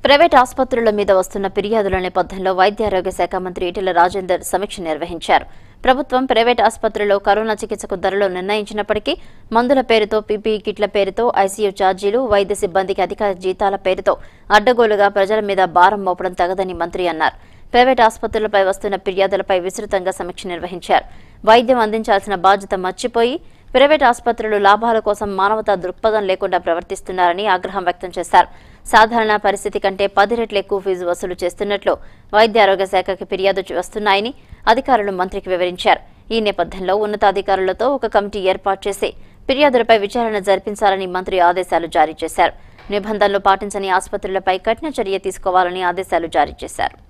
private ఆసుపత్రుల మీద వస్తున్న ఫిర్యాదుల నేపథ్యంలో వైద్యారోగ్య శాఖ మంత్రి ఈటెల రాజేందర్ సమీక్ష నిర్వహించారు ప్రభుత్వం ప్రైవేట్ ఆసుపత్రుల్లో కరోనా చికిత్సకు ధరలు నిర్ణయించినప్పటికీ మందుల పేరుతో పీపీఈ కిట్ల పేరుతో ఐసీయూ ఛార్జీలు వైద్య సిబ్బందికి అధిక జీతాల పేరుతో అడ్డగోలుగా ప్రజల మీద భారం మోపడం తగదని మంత్రి అన్నారు ప్రైవేట్ ఆసుపత్రులపై వస్తున్న ఫిర్యాదులపై విస్తృతంగా సమీక్ష నిర్వహించారు వైద్యం అందించాల్సిన బాధ్యత మర్చిపోయి ప్రైవేట్ ఆసుపత్రులు లాభాల కోసం మానవతా దృక్పథం లేకుండా ప్రవర్తిస్తున్నారని ఆగ్రహం వ్యక్తం చేశారు సాధారణ పరిస్థితి కంటే పది రెట్లు ఎక్కువ ఫీజు వసూలు చేస్తున్నట్లు వైద్య ఆరోగ్య శాఖకి ఫిర్యాదు వస్తున్నాయని అధికారులు మంత్రికి వివరించారు ఈ నేపథ్యంలో ఉన్నతాధికారులతో ఒక కమిటీ ఏర్పాటు చేసి ఫిర్యాదులపై విచారణ జరిపించాలని మంత్రి ఆదేశాలు జారీ చేశారు నిబంధనలు పాటించని ఆసుపత్రులపై కఠిన చర్య తీసుకోవాలని ఆదేశాలు జారీ చేశారు